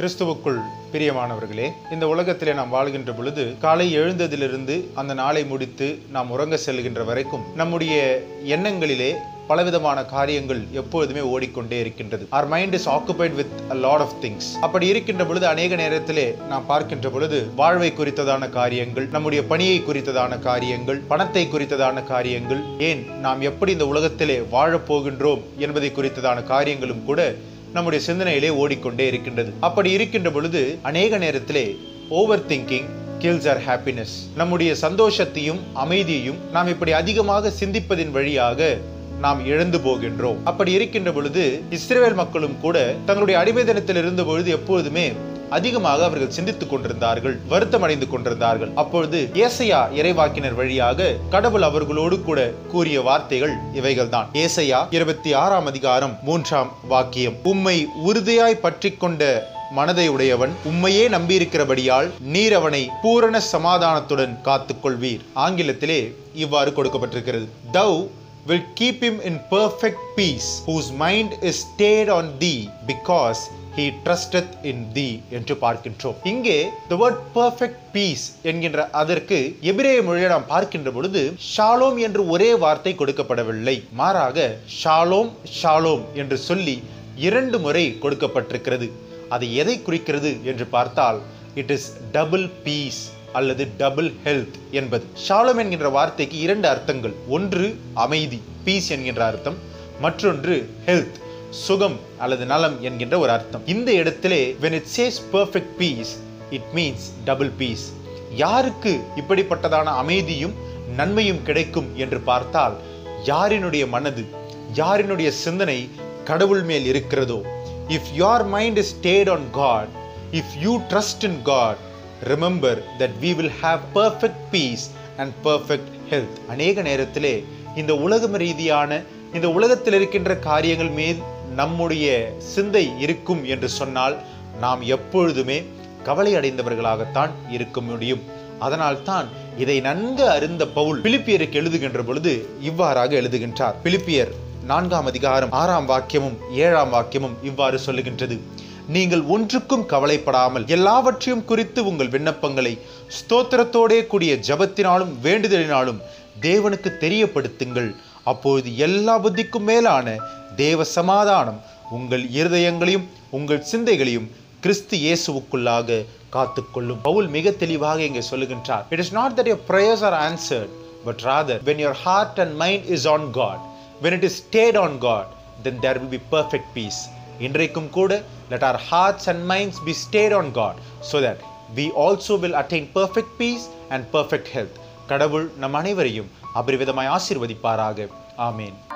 கிறிஸ்துவுக்குள் பிரியமானவர்களே இந்த உலகத்திலே நாம் வாழ்கின்ற பொழுது காலை எழுந்ததிலிருந்து அந்த நாளை முடித்து நாம் உறங்க செல்கின்ற வரைக்கும் நம்முடைய எண்ணங்களிலே பலவிதமான காரியங்கள் எப்பொழுதுமே ஓடிக்கொண்டே இருக்கின்றது our mind is occupied with a lot of things அப்படி இருக்கின்ற பொழுது அநேக நேரத்திலே நாம் பார்க்கின்ற பொழுது வாழ்வை குறித்ததான காரியங்கள் நம்முடைய பணியை குறித்ததான காரியங்கள் பணத்தை குறித்ததான காரியங்கள் ஏன் நாம் எப்படி இந்த உலகத்திலே வாழப் போகின்றோம் என்பதை குறித்ததான காரியங்களும் கூட நம்முடைய சிந்தனையிலே ஓடிக்கொண்டே இருக்கின்றது அப்படி இருக்கின்ற பொழுது அநேக நேரத்திலே over thinking kills our happiness நம்முடைய சந்தோஷத்தையும் அமைதியையும் நாம் இப்படி அதிகமாக சிந்திப்பதின் வழியாக நாம் இழந்து போகின்றோம் அப்படி இருக்கின்ற பொழுது இஸ்ரேல் மக்களும் கூட தங்களுடைய அடிமை தினத்தில் இருந்த பொழுது எப்பொழுதுமே அதிகமாக அவர்கள் சிந்தித்துக் கொண்டிருந்தார்கள் வருத்தம் அடைந்து கொண்டிருந்தார்கள் அப்பொழுது ஏசையா இறைவாக்கினர் வழியாக கடவுள் அவர்களோடு கூட கூறிய வார்த்தைகள் இவைகள்தான் ஏசையா இருபத்தி ஆறாம் அதிகாரம் மூன்றாம் வாக்கியம் உம்மை உறுதியாய் பற்றி கொண்ட மனதை உடையவன் உம்மையே நம்பியிருக்கிறபடியால் நீர் அவனை பூரண சமாதானத்துடன் காத்துக்கொள்வீர் ஆங்கிலத்திலே இவ்வாறு கொடுக்கப்பட்டிருக்கிறது தவ் will keep him in perfect peace, whose mind is stayed on thee, because he trusteth in thee என்று பார்க்கின்றோம் இங்கே the word perfect peace என்கின்ற அதற்கு எபிரேய மொழியை நாம் பார்க்கின்ற பொழுது ஷாலோம் என்று ஒரே வார்த்தை கொடுக்கப்படவில்லை மாறாக ஷாலோம் ஷாலோம் என்று சொல்லி இரண்டு முறை கொடுக்கப்பட்டிருக்கிறது அது எதை குறிக்கிறது என்று பார்த்தால் இட் இஸ் டபுள் பீஸ் அல்லது டபுள் ஹெல்த் என்பது ஷாலம் என்கின்ற வார்த்தைக்கு இரண்டு அர்த்தங்கள் ஒன்று அமைதி பீஸ் என்கின்ற அர்த்தம் மற்றொன்று ஹெல்த் சுகம் அல்லது நலம் என்கின்ற ஒரு அர்த்தம் இந்த இடத்திலே when it says perfect peace it means double peace யாருக்கு இப்படிப்பட்டதான அமைதியும் நன்மையும் கிடைக்கும் என்று பார்த்தால் யாரினுடைய மனது யாரினுடைய சிந்தனை கடவுள் மேல் இருக்கிறதோ இஃப் your மைண்ட் is stayed on God if you trust in God remember that we will have perfect peace and perfect health அநேக நேரத்திலே இந்த உலகம் ரீதியான இந்த உலகத்தில் இருக்கின்ற காரியங்கள் மீது நம்முடைய சிந்தை இருக்கும் என்று சொன்னால் நாம் எப்பொழுதுமே கவலை அடைந்தவர்களாகத்தான் இருக்க முடியும் அதனால்தான் இதை நன்கு அறிந்த பவுல் பிலிப்பியருக்கு எழுதுகின்ற பொழுது இவ்வாறாக எழுதுகின்றார் பிலிப்பியர் நான்காம் அதிகாரம் ஆறாம் வாக்கியமும் ஏழாம் வாக்கியமும் இவ்வாறு சொல்லுகின்றது நீங்கள் ஒன்றுக்கும் கவலைப்படாமல் எல்லாவற்றையும் குறித்து உங்கள் விண்ணப்பங்களை ஸ்தோத்திரத்தோடே கூடிய ஜபத்தினாலும் வேண்டுதலினாலும் தேவனுக்கு தெரியப்படுத்துங்கள் அப்பொழுது எல்லா புத்திக்கும் மேலான தேவ சமாதானம் உங்கள் இருதயங்களையும் உங்கள் சிந்தைகளையும் கிறிஸ்து இயேசுவுக்குள்ளாக காத்துக்கொள்ளும் பவுல் மிக தெளிவாக இங்கே சொல்லுகின்றார் it is not that your prayers are answered but rather when your heart and mind is on God when it is stayed on God then there will be perfect peace இன்றைக்கும் கூட let our hearts and minds be stayed on God so that we also will attain perfect peace and perfect health கடவுள் நம் அனைவரையும் அபரிவிதமாய் ஆசீர்வதிப்பாராக ஆமேன்